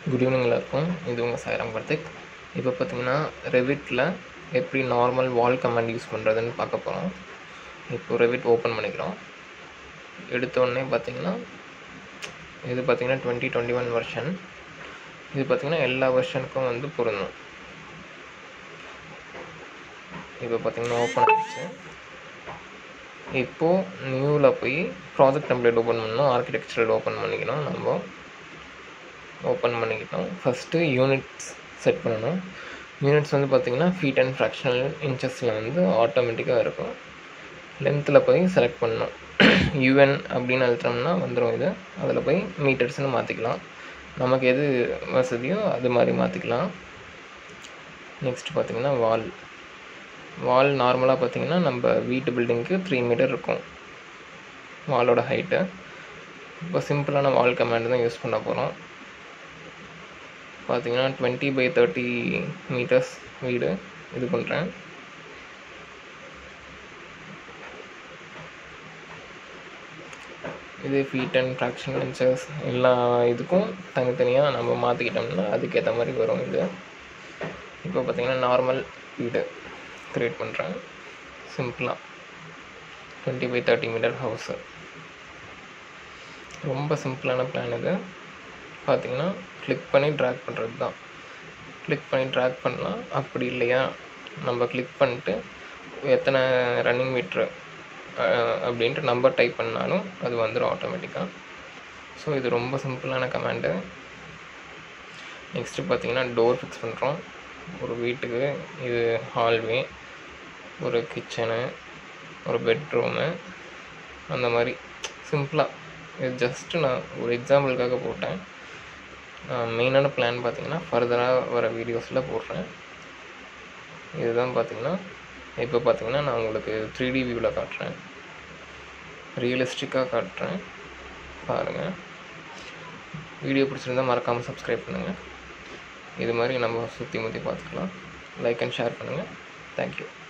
good evening எல்லாருக்கும் இது உங்கள் சாய்ராம் கார்த்திக் இப்போ பார்த்தீங்கன்னா ரெவிட்டில் எப்படி நார்மல் வால் கமாண்ட் யூஸ் பண்ணுறதுன்னு பார்க்க போகிறோம் இப்போ ரெவிட் ஓப்பன் பண்ணிக்கிறோம் எடுத்த உடனே பார்த்தீங்கன்னா இது பார்த்தீங்கன்னா டுவெண்ட்டி டுவெண்ட்டி ஒன் வெர்ஷன் இது பார்த்தீங்கன்னா எல்லா வெர்ஷனுக்கும் வந்து பொருந்தும் இப்போ பார்த்தீங்கன்னா ஓப்பன் ஆகிடுச்சு இப்போது நியூவில் போய் ப்ராஜெக்ட் டெம்ப்ளேட் ஓப்பன் பண்ணணும் ஆர்கிடெக்சரல் ஓப்பன் பண்ணிக்கணும் நம்ம ஓப்பன் பண்ணிக்கிட்டோம் ஃபஸ்ட்டு யூனிட்ஸ் செட் பண்ணணும் யூனிட்ஸ் வந்து பார்த்திங்கன்னா ஃபீட் அண்ட் ஃப்ராக்ஷனல் இன்ச்சஸில் வந்து ஆட்டோமேட்டிக்காக இருக்கும் லென்த்தில் போய் செலக்ட் பண்ணணும் யூஎன் அப்படின்னு அழுத்தோம்னா வந்துடும் இது அதில் போய் மீட்டர்ஸ்னு மாற்றிக்கலாம் நமக்கு எது வசதியோ அது மாதிரி மாற்றிக்கலாம் நெக்ஸ்ட் பார்த்திங்கன்னா வால் வால் நார்மலாக பார்த்திங்கன்னா நம்ம வீட்டு பில்டிங்க்கு த்ரீ மீட்டர் இருக்கும் வாலோட ஹைட்டு இப்போ சிம்பிளான வால் கமாண்ட் தான் யூஸ் பண்ண போகிறோம் பார்த்தீங்கன்னா டுவெண்ட்டி பை தேர்ட்டி மீட்டர்ஸ் வீடு இது பண்ணுறேன் இது ஃபீட் அண்ட் ஃப்ராக்ஷன் இன்ச்சஸ் எல்லா இதுக்கும் தனித்தனியாக நம்ம மாற்றிக்கிட்டோம்னா அதுக்கேற்ற மாதிரி வரும் இது இப்போ பார்த்திங்கன்னா நார்மல் வீடு க்ரியேட் பண்ணுறேன் சிம்பிளாக twenty by thirty metre house ரொம்ப சிம்பிளான பிளான் இது பார்த்தீங்கன்னா கிளிக் பண்ணி ட்ராக் பண்ணுறது தான் கிளிக் பண்ணி ட்ராக் பண்ணலாம் அப்படி இல்லையா நம்ம கிளிக் பண்ணிட்டு எத்தனை ரன்னிங் மீட்ரு அப்படின்ட்டு நம்பர் டைப் பண்ணாலும் அது வந்துடும் ஆட்டோமேட்டிக்காக ஸோ இது ரொம்ப சிம்பிளான கமாண்டு நெக்ஸ்ட்டு பார்த்தீங்கன்னா டோர் ஃபிக்ஸ் பண்ணுறோம் ஒரு வீட்டுக்கு இது ஹால்வே ஒரு கிச்சனு ஒரு பெட்ரூமு அந்த மாதிரி சிம்பிளாக இது ஜஸ்ட்டு நான் ஒரு எக்ஸாம்பிளுக்காக போட்டேன் மெயினான பிளான் பார்த்தீங்கன்னா ஃபர்தராக வர வீடியோஸில் போடுறேன் இதுதான் பார்த்தீங்கன்னா இப்போ பார்த்தீங்கன்னா நான் உங்களுக்கு த்ரீ டி வியூவில் காட்டுறேன் ரியலிஸ்டிக்காக காட்டுறேன் பாருங்கள் வீடியோ பிடிச்சிருந்தால் மறக்காமல் சப்ஸ்கிரைப் பண்ணுங்கள் இது மாதிரி நம்ம சுற்றி முற்றி பார்த்துக்கலாம் லைக் அண்ட் ஷேர் பண்ணுங்கள் தேங்க்யூ